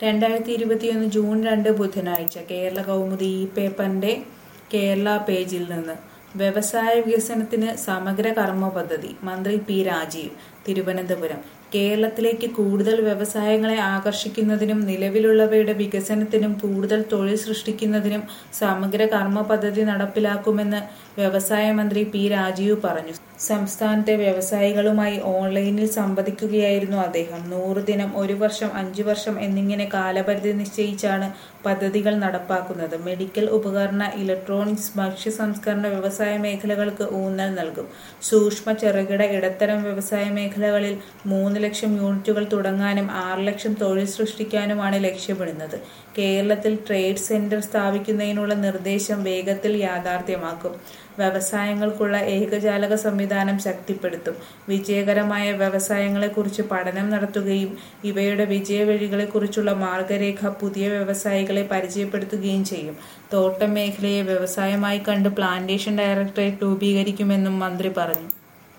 രണ്ടായിരത്തി ഇരുപത്തിയൊന്ന് ജൂൺ രണ്ട് ബുധനാഴ്ച കേരള കൗമുദി ഈ പേപ്പറിന്റെ കേരള പേജിൽ നിന്ന് വ്യവസായ വികസനത്തിന് സമഗ്ര കർമ്മ പദ്ധതി മന്ത്രി പി രാജീവ് തിരുവനന്തപുരം കേരളത്തിലേക്ക് കൂടുതൽ വ്യവസായങ്ങളെ ആകർഷിക്കുന്നതിനും നിലവിലുള്ളവയുടെ വികസനത്തിനും കൂടുതൽ തൊഴിൽ സൃഷ്ടിക്കുന്നതിനും സമഗ്ര കർമ്മ പദ്ധതി നടപ്പിലാക്കുമെന്ന് വ്യവസായ മന്ത്രി പി രാജീവ് പറഞ്ഞു സംസ്ഥാനത്തെ വ്യവസായികളുമായി ഓൺലൈനിൽ സംവദിക്കുകയായിരുന്നു അദ്ദേഹം നൂറ് ദിനം ഒരു വർഷം അഞ്ചു വർഷം എന്നിങ്ങനെ കാലപരിധി നിശ്ചയിച്ചാണ് പദ്ധതികൾ നടപ്പാക്കുന്നത് മെഡിക്കൽ ഉപകരണ ഇലക്ട്രോണിക്സ് ഭക്ഷ്യ സംസ്കരണ വ്യവസായ മേഖലകൾക്ക് ഊന്നൽ നൽകും സൂക്ഷ്മ ചെറുകിട ഇടത്തരം വ്യവസായ മേഖലകളിൽ മൂന്ന് ലക്ഷം യൂണിറ്റുകൾ തുടങ്ങാനും ആറ് ലക്ഷം തൊഴിൽ സൃഷ്ടിക്കാനുമാണ് ലക്ഷ്യമിടുന്നത് കേരളത്തിൽ ട്രേഡ് സെന്റർ സ്ഥാപിക്കുന്നതിനുള്ള നിർദ്ദേശം വേഗത്തിൽ യാഥാർത്ഥ്യമാക്കും വ്യവസായങ്ങൾക്കുള്ള ഏകജാലക സംവിധാനം ശക്തിപ്പെടുത്തും വിജയകരമായ വ്യവസായങ്ങളെക്കുറിച്ച് പഠനം നടത്തുകയും ഇവയുടെ വിജയവഴികളെക്കുറിച്ചുള്ള മാർഗരേഖ പുതിയ വ്യവസായികളെ പരിചയപ്പെടുത്തുകയും ചെയ്യും തോട്ടം മേഖലയെ വ്യവസായമായി കണ്ട് പ്ലാന്റേഷൻ ഡയറക്ടറേറ്റ് രൂപീകരിക്കുമെന്നും മന്ത്രി പറഞ്ഞു